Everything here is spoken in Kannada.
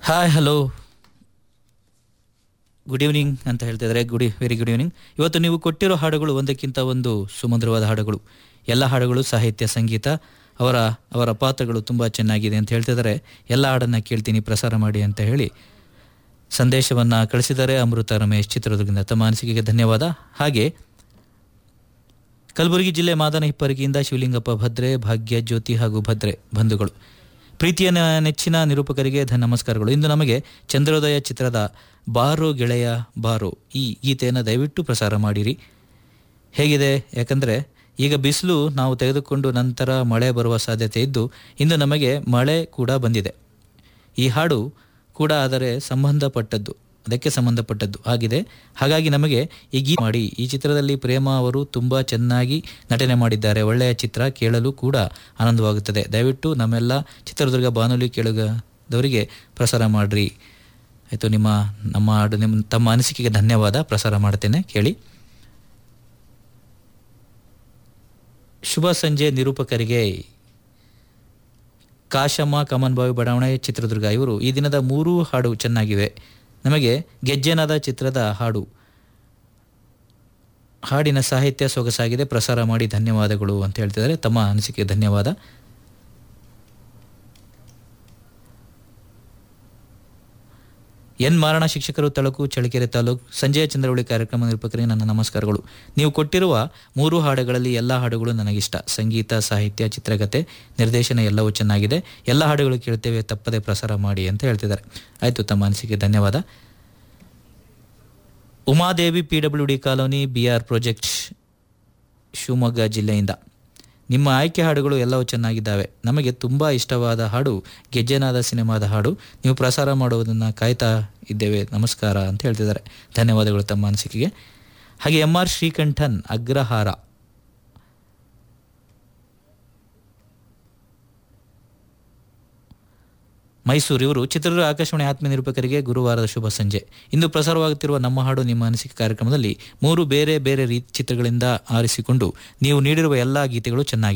ಹಾಯ್ ಹಲೋ ಗುಡ್ ಈವ್ನಿಂಗ್ ಅಂತ ಹೇಳ್ತಿದ್ದಾರೆ ಗುಡ್ ವೆರಿ ಗುಡ್ ಈವ್ನಿಂಗ್ ಇವತ್ತು ನೀವು ಕೊಟ್ಟಿರೋ ಹಾಡುಗಳು ಒಂದಕ್ಕಿಂತ ಒಂದು ಸುಮಧುರವಾದ ಹಾಡುಗಳು ಎಲ್ಲ ಹಾಡುಗಳು ಸಾಹಿತ್ಯ ಸಂಗೀತ ಅವರ ಅವರ ಪಾತ್ರಗಳು ತುಂಬ ಚೆನ್ನಾಗಿದೆ ಅಂತ ಹೇಳ್ತಿದ್ದಾರೆ ಎಲ್ಲ ಹಾಡನ್ನು ಕೇಳ್ತೀನಿ ಪ್ರಸಾರ ಮಾಡಿ ಅಂತ ಹೇಳಿ ಸಂದೇಶವನ್ನು ಕಳಿಸಿದ್ದಾರೆ ಅಮೃತ ರಮೇಶ್ ಚಿತ್ರದುರ್ಗದಿಂದ ತಮ್ಮ ಅನಿಸಿಕೆಗೆ ಧನ್ಯವಾದ ಹಾಗೆ ಕಲಬುರಗಿ ಜಿಲ್ಲೆ ಮಾದನ ಹಿಪ್ಪರಿಗೆಯಿಂದ ಶಿವಲಿಂಗಪ್ಪ ಭದ್ರೆ ಭಾಗ್ಯ ಜ್ಯೋತಿ ಹಾಗೂ ಭದ್ರೆ ಬಂಧುಗಳು ಪ್ರೀತಿಯ ನ- ನೆಚ್ಚಿನ ನಿರೂಪಕರಿಗೆ ಧ ನಮಸ್ಕಾರಗಳು ಇಂದು ನಮಗೆ ಚಂದ್ರೋದಯ ಚಿತ್ರದ ಬಾರೋ ಗೆಳೆಯ ಬಾರೋ ಈ ಗೀತೆಯನ್ನು ದಯವಿಟ್ಟು ಪ್ರಸಾರ ಮಾಡಿರಿ ಹೇಗಿದೆ ಯಾಕಂದರೆ ಈಗ ಬಿಸಿಲು ನಾವು ತೆಗೆದುಕೊಂಡು ನಂತರ ಮಳೆ ಬರುವ ಸಾಧ್ಯತೆ ಇದ್ದು ಇಂದು ನಮಗೆ ಮಳೆ ಕೂಡ ಬಂದಿದೆ ಈ ಹಾಡು ಕೂಡ ಆದರೆ ಸಂಬಂಧಪಟ್ಟದ್ದು ಅದಕ್ಕೆ ಸಂಬಂಧಪಟ್ಟದ್ದು ಆಗಿದೆ ಹಾಗಾಗಿ ನಮಗೆ ಈ ಗೀತೆ ಮಾಡಿ ಈ ಚಿತ್ರದಲ್ಲಿ ಪ್ರೇಮ ಅವರು ತುಂಬ ಚೆನ್ನಾಗಿ ನಟನೆ ಮಾಡಿದ್ದಾರೆ ಒಳ್ಳೆಯ ಚಿತ್ರ ಕೇಳಲು ಕೂಡ ಆನಂದವಾಗುತ್ತದೆ ದಯವಿಟ್ಟು ನಮ್ಮೆಲ್ಲ ಚಿತ್ರದುರ್ಗ ಬಾನುಲಿ ಕೇಳುಗದವರಿಗೆ ಪ್ರಸಾರ ಮಾಡಿರಿ ಆಯಿತು ನಿಮ್ಮ ನಮ್ಮ ಹಾಡು ನಿಮ್ಮ ತಮ್ಮ ಅನಿಸಿಕೆಗೆ ಧನ್ಯವಾದ ಪ್ರಸಾರ ಮಾಡ್ತೇನೆ ಕೇಳಿ ಶುಭ ಸಂಜೆ ನಿರೂಪಕರಿಗೆ ಕಾಶಮ್ಮ ಕಮನ್ ಬಾವಿ ಬಡಾವಣೆ ಚಿತ್ರದುರ್ಗ ಇವರು ಈ ದಿನದ ಮೂರೂ ಹಾಡು ಚೆನ್ನಾಗಿವೆ ನಮಗೆ ಗೆಜ್ಜೆನಾದ ಚಿತ್ರದ ಹಾಡು ಹಾಡಿನ ಸಾಹಿತ್ಯ ಸೊಗಸಾಗಿದೆ ಪ್ರಸಾರ ಮಾಡಿ ಧನ್ಯವಾದಗಳು ಅಂತ ಹೇಳ್ತಿದ್ದಾರೆ ತಮ್ಮ ಅನಿಸಿಕೆ ಧನ್ಯವಾದ ಎನ್ ಮಾರಣ ಶಿಕ್ಷಕರು ತಳಕು ಚಳ್ಳಕೆರೆ ತಾಲೂಕು ಸಂಜಯ ಚಂದ್ರವಳ್ಳಿ ಕಾರ್ಯಕ್ರಮ ನಿರೂಪಕರಿಗೆ ನನ್ನ ನಮಸ್ಕಾರಗಳು ನೀವು ಕೊಟ್ಟಿರುವ ಮೂರು ಹಾಡುಗಳಲ್ಲಿ ಎಲ್ಲ ಹಾಡುಗಳು ನನಗಿಷ್ಟ ಸಂಗೀತ ಸಾಹಿತ್ಯ ಚಿತ್ರಕಥೆ ನಿರ್ದೇಶನ ಎಲ್ಲವೂ ಚೆನ್ನಾಗಿದೆ ಎಲ್ಲ ಹಾಡುಗಳು ಕೇಳ್ತೇವೆ ತಪ್ಪದೆ ಪ್ರಸಾರ ಮಾಡಿ ಅಂತ ಹೇಳ್ತಿದ್ದಾರೆ ಆಯಿತು ತಮ್ಮ ಅನಿಸಿಕೆ ಧನ್ಯವಾದ Umadevi P W D colony B R project Shivamogga ಜಿಲ್ಲೆಯಿಂದ ನಿಮ್ಮ ಆಯ್ಕೆ ಹಾಡುಗಳು ಎಲ್ಲವೂ ಚೆನ್ನಾಗಿದ್ದಾವೆ ನಮಗೆ ತುಂಬ ಇಷ್ಟವಾದ ಹಾಡು ಗೆಜ್ಜೆನಾದ ಸಿನಿಮಾದ ಹಾಡು ನೀವು ಪ್ರಸಾರ ಮಾಡುವುದನ್ನು ಕಾಯ್ತಾ ಇದ್ದೇವೆ ನಮಸ್ಕಾರ ಅಂತ ಹೇಳ್ತಿದ್ದಾರೆ ಧನ್ಯವಾದಗಳು ತಮ್ಮ ಅನಿಸಿಕೆಗೆ ಹಾಗೆ ಎಂ ಆರ್ ಶ್ರೀಕಂಠನ್ ಅಗ್ರಹಾರ ಮೈಸೂರು ಇವರು ಚಿತ್ರದುರ್ಗ ಆಕಾಶವಾಣಿ ಆತ್ಮೀಯ ನಿರೂಪಕರಿಗೆ ಗುರುವಾರದ ಶುಭ ಸಂಜೆ ಇಂದು ಪ್ರಸಾರವಾಗುತ್ತಿರುವ ನಮ್ಮ ಹಾಡು ನಿಮ್ಮ ಅನಿಸಿಕೆ ಕಾರ್ಯಕ್ರಮದಲ್ಲಿ ಮೂರು ಬೇರೆ ಬೇರೆ ರೀತಿ ಚಿತ್ರಗಳಿಂದ ಆರಿಸಿಕೊಂಡು ನೀವು ನೀಡಿರುವ ಎಲ್ಲ ಗೀತೆಗಳು ಚೆನ್ನಾಗಿ